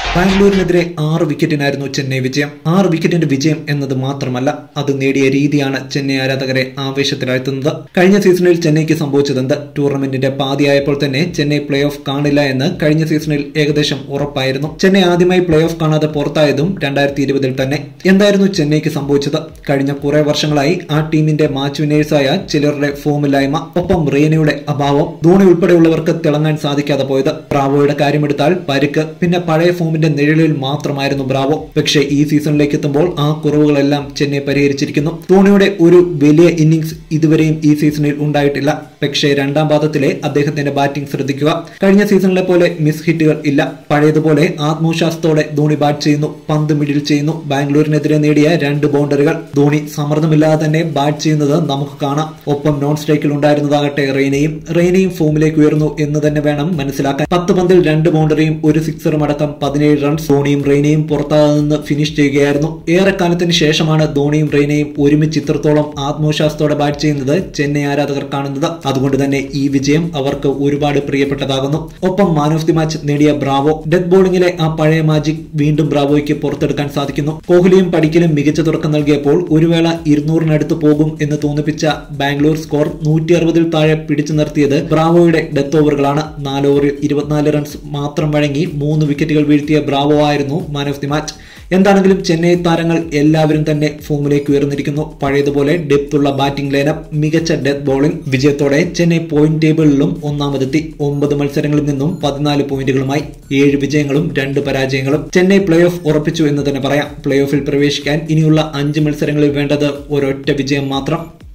ബാംഗ്ലൂരിനെതിരെ ആറ് വിക്കറ്റിനായിരുന്നു ചെന്നൈ വിജയം ആറ് വിക്കറ്റിന്റെ വിജയം എന്നത് മാത്രമല്ല അത് നേടിയ രീതിയാണ് ചെന്നൈ ആരാധകരെ ആവേശത്തിലാഴ്ത്തുന്നത് കഴിഞ്ഞ സീസണിൽ ചെന്നൈക്ക് സംഭവിച്ചതെന്ത് ടൂർണമെന്റിന്റെ പാതിയായപ്പോൾ തന്നെ ചെന്നൈ പ്ലേ ഓഫ് കാണില്ല എന്ന് കഴിഞ്ഞ സീസണിൽ ഏകദേശം ഉറപ്പായിരുന്നു ചെന്നൈ ആദ്യമായി പ്ലേ ഓഫ് കാണാതെ പുറത്തായതും രണ്ടായിരത്തി ഇരുപതിൽ തന്നെ എന്തായിരുന്നു ചെന്നൈക്ക് സംഭവിച്ചത് കഴിഞ്ഞ കുറെ വർഷങ്ങളായി ആ ടീമിന്റെ മാച്ച് വിനേഴ്സായ ചിലരുടെ ഫോമില്ലായ്മ ഒപ്പം റെയ്നയുടെ അഭാവം ധോണി ഉൾപ്പെടെയുള്ളവർക്ക് തിളങ്ങാൻ സാധിക്കാതെ പോയത് ബ്രാവോയുടെ കാര്യമെടുത്താൽ പരിക്ക് പിന്നെ പഴയ ഫോമിന്റെ നിഴലിൽ മാത്രമായിരുന്നു ബ്രാവോ പക്ഷേ ഈ സീസണിലേക്ക് എത്തുമ്പോൾ ആ കുറവുകളെല്ലാം ചെന്നൈ പരിഹരിച്ചിരിക്കുന്നു ധോണിയുടെ ഒരു വലിയ ഇന്നിംഗ്സ് ഇതുവരെയും ഈ സീസണിൽ ഉണ്ടായിട്ടില്ല പക്ഷേ രണ്ടാം പാദത്തിലെ അദ്ദേഹത്തിന്റെ ബാറ്റിംഗ് ശ്രദ്ധിക്കുക കഴിഞ്ഞ സീസണിലെ പോലെ മിസ് ഹിറ്റുകൾ ഇല്ല പഴയതുപോലെ ആത്മവിശ്വാസത്തോടെ ധോണി ബാറ്റ് ചെയ്യുന്നു പന്ത് മിഡിൽ ചെയ്യുന്നു ബാംഗ്ലൂരിനെതിരെ നേടിയ രണ്ട് ബൗണ്ടറികൾ ധോണി സമ്മർദ്ദമില്ലാതെ തന്നെ ബാറ്റ് ചെയ്യുന്നത് നമുക്ക് കാണാം ഒപ്പം നോൺ സ്ട്രൈക്കിൽ ഉണ്ടായിരുന്നതാകട്ടെ റെയ്നയും റെയ്നയും ഫോമിലേക്ക് ഉയർന്നു എന്ന് തന്നെ വേണം മനസ്സിലാക്കാൻ പത്ത് പന്തിൽ രണ്ട് ബൗണ്ടറിയും ഒരു സിക്സറും അടക്കം പതിനേഴ് റൺസ് ധോണിയും റെയ്നയും പുറത്താതെ നിന്ന് ഫിനിഷ് ചെയ്യുകയായിരുന്നു ഏറെക്കാലത്തിന് ശേഷമാണ് ധോണിയും റെയ്നയും ഒരുമിച്ച് ഇത്രത്തോളം ആത്മവിശ്വാസത്തോടെ ബാറ്റ് ചെയ്യുന്നത് ചെന്നൈ ആരാധകർ കാണുന്നത് അതുകൊണ്ട് തന്നെ ഈ വിജയം അവർക്ക് ഒരുപാട് പ്രിയപ്പെട്ടതാകുന്നു ഒപ്പം മാൻ ഓഫ് ദി മാച്ച് നേടിയ ബ്രാവോ ഡെത്ത് ബോളിംഗിലെ ആ പഴയ മാജിക് വീണ്ടും ബ്രാവോയ്ക്ക് പുറത്തെടുക്കാൻ സാധിക്കുന്നു കോഹ്ലിയും പടിക്കലും മികച്ച തുടക്കം നൽകിയപ്പോൾ ഒരു വേള ഇരുന്നൂറിനടുത്ത് പോകും എന്ന് തോന്നിപ്പിച്ച ബാംഗ്ലൂർ സ്കോർ നൂറ്റി അറുപതിൽ താഴെ പിടിച്ചു നിർത്തിയത് ബ്രാവോയുടെ ഡെത്ത് ഓവറുകളാണ് നാല് ഓവറിൽ ഇരുപത്തിനാല് റൺസ് മാത്രം വഴങ്ങി മൂന്ന് വിക്കറ്റുകൾ വീഴ്ത്തിയ ബ്രാവോ ആയിരുന്നു മാൻ ഓഫ് ദി മാച്ച് എന്താണെങ്കിലും ചെന്നൈ താരങ്ങൾ എല്ലാവരും തന്നെ ഫോമിലേക്ക് ഉയർന്നിരിക്കുന്നു പഴയതുപോലെ ഡെപ്ത് ഉള്ള ബാറ്റിംഗ് ലൈനപ്പ് മികച്ച ഡെത്ത് ബോളിംഗ് വിജയത്തോടെ ചെന്നൈ പോയിന്റ് ടേബിളിലും ഒന്നാമതെത്തി ഒമ്പത് മത്സരങ്ങളിൽ നിന്നും പതിനാല് പോയിന്റുകളുമായി ഏഴ് വിജയങ്ങളും രണ്ട് പരാജയങ്ങളും ചെന്നൈ പ്ലേ ഓഫ് ഉറപ്പിച്ചു എന്ന് തന്നെ പറയാം പ്ലേ ഓഫിൽ പ്രവേശിക്കാൻ ഇനിയുള്ള അഞ്ച് മത്സരങ്ങളിൽ വേണ്ടത് ഒരൊറ്റ വിജയം മാത്രം